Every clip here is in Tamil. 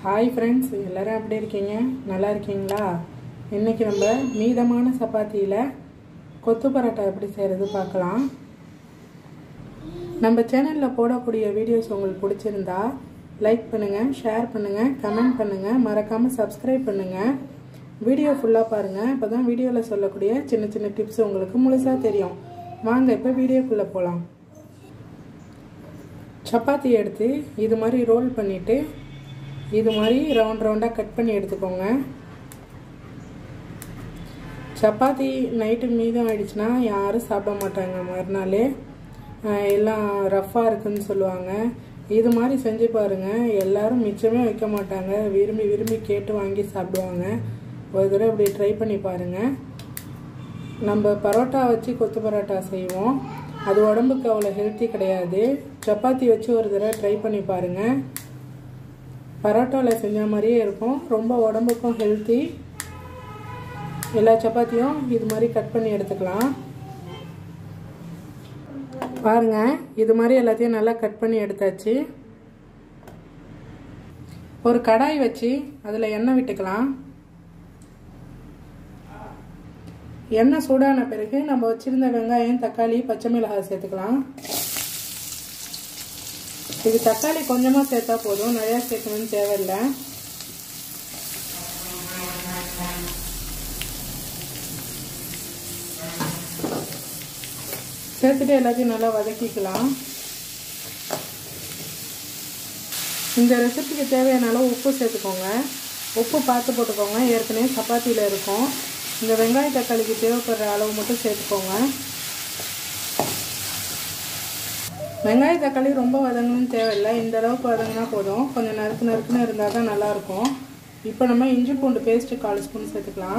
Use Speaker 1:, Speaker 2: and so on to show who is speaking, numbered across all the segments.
Speaker 1: ஹாய் ஃப்ரெண்ட்ஸ் எல்லோரும் எப்படி இருக்கீங்க நல்லா இருக்கீங்களா இன்றைக்கி நம்ம மீதமான சப்பாத்தியில் கொத்து பரோட்டா எப்படி செய்கிறது பார்க்கலாம் நம்ம சேனலில் போடக்கூடிய வீடியோஸ் உங்களுக்கு பிடிச்சிருந்தா லைக் பண்ணுங்கள் ஷேர் பண்ணுங்கள் கமெண்ட் பண்ணுங்கள் மறக்காமல் சப்ஸ்கிரைப் பண்ணுங்கள் வீடியோ ஃபுல்லாக பாருங்கள் இப்போ தான் வீடியோவில் சொல்லக்கூடிய சின்ன சின்ன டிப்ஸ் உங்களுக்கு முழுசாக தெரியும் வாங்க இப்போ வீடியோக்குள்ளே போகலாம் சப்பாத்தி எடுத்து இது மாதிரி ரோல் பண்ணிவிட்டு இது மாதிரி ரவுண்ட் ரவுண்டாக கட் பண்ணி எடுத்துக்கோங்க சப்பாத்தி நைட்டு மீதம் ஆயிடுச்சுன்னா யாரும் சாப்பிட மாட்டாங்க மறுநாள் எல்லாம் ரஃப்பாக இருக்குன்னு சொல்லுவாங்க இது மாதிரி செஞ்சு பாருங்கள் எல்லோரும் மிச்சமே வைக்க மாட்டாங்க விரும்பி விரும்பி கேட்டு வாங்கி சாப்பிடுவாங்க ஒரு தடவை இப்படி ட்ரை பண்ணி பாருங்கள் நம்ம பரோட்டா வச்சு கொத்து பரோட்டா செய்வோம் அது உடம்புக்கு அவ்வளோ ஹெல்த்தி கிடையாது சப்பாத்தி வச்சு ஒரு தடவை ட்ரை பண்ணி பாருங்கள் பரோட்டாவில் செஞ்ச மாதிரியே இருக்கும் ரொம்ப உடம்புக்கும் ஹெல்த்தி எல்லா சப்பாத்தியும் இது மாதிரி கட் பண்ணி எடுத்துக்கலாம் பாருங்க இது மாதிரி எல்லாத்தையும் நல்லா கட் பண்ணி எடுத்தாச்சு ஒரு கடாய் வச்சு அதில் எண்ணெய் விட்டுக்கலாம் எண்ணெய் சூடான பிறகு நம்ம வச்சிருந்த வெங்காயம் தக்காளி பச்சை மிளகாய் சேர்த்துக்கலாம் இது தக்காளி கொஞ்சமாக சேர்த்தா போதும் நிறையா சேர்க்கணும்னு தேவையில்லை சேர்த்துட்டு எல்லாத்தையும் நல்லா வதக்கிக்கலாம் இந்த ரெசிபிக்கு தேவையான அளவு உப்பு சேர்த்துக்கோங்க உப்பு பார்த்து போட்டுக்கோங்க ஏற்கனவே சப்பாத்தியில் இருக்கும் இந்த வெங்காய தக்காளிக்கு தேவைப்படுற அளவு மட்டும் சேர்த்துக்கோங்க வெங்காய தக்காளி ரொம்ப வதங்கணும்னு தேவையில்லை இந்த அளவுக்கு வதங்கினா போதும் கொஞ்சம் நறுக்கு நறுக்குன்னு இருந்தால் தான் நல்லாயிருக்கும் இப்போ நம்ம இஞ்சி பூண்டு பேஸ்ட்டு கால் ஸ்பூன் சேர்த்துக்கலாம்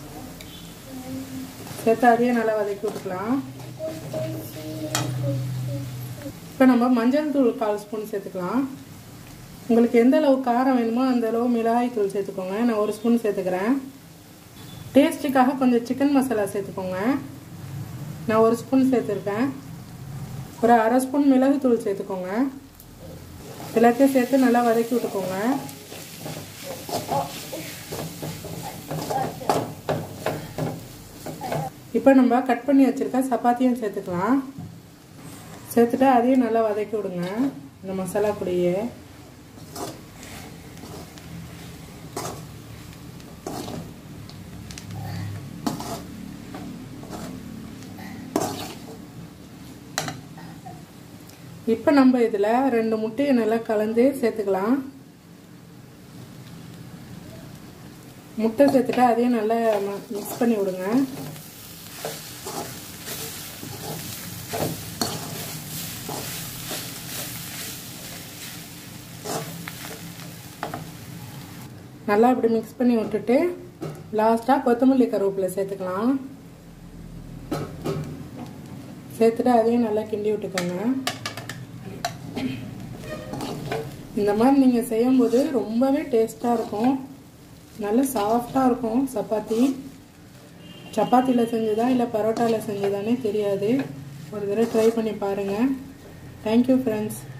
Speaker 1: சேர்த்து அதையே நல்லா வதக்கி விட்டுக்கலாம் இப்போ நம்ம மஞ்சள் தூள் கால் ஸ்பூன் சேர்த்துக்கலாம் உங்களுக்கு எந்த அளவு காரம் வேணுமோ அந்த அளவு மிளகாய் தூள் சேர்த்துக்கோங்க நான் ஒரு ஸ்பூன் சேர்த்துக்கிறேன் டேஸ்ட்டுக்காக கொஞ்சம் சிக்கன் மசாலா சேர்த்துக்கோங்க நான் ஒரு ஸ்பூன் சேர்த்துருக்கேன் ஒரு அரை ஸ்பூன் மிளகு தூள் சேர்த்துக்கோங்க எல்லாத்தையும் சேர்த்து நல்லா வதக்கி விட்டுக்கோங்க இப்போ நம்ம கட் பண்ணி வச்சுருக்க சப்பாத்தியும் சேர்த்துக்கலாம் சேர்த்துட்டு அதையும் நல்லா வதக்கி விடுங்க இந்த மசாலா பொடியே இப்போ நம்ம இதில் ரெண்டு முட்டையை நல்லா கலந்து சேர்த்துக்கலாம் முட்டை சேர்த்துட்டு அதையும் நல்லா மிக்ஸ் பண்ணி விடுங்க நல்லா இப்படி மிக்ஸ் பண்ணி விட்டுட்டு லாஸ்ட்டாக கொத்தமல்லி கருவேப்பிலை சேர்த்துக்கலாம் சேர்த்துட்டு அதையும் நல்லா கிண்டி விட்டுக்கோங்க இந்த மாதிரி நீங்கள் செய்யும்போது ரொம்பவே டேஸ்ட்டாக இருக்கும் நல்ல சாஃப்டாக இருக்கும் சப்பாத்தி சப்பாத்தியில் செஞ்சதா இல்லை பரோட்டாவில் செஞ்சதானே தெரியாது ஒரு தடவை ட்ரை பண்ணி பாருங்கள் தேங்க்யூ ஃப்ரெண்ட்ஸ்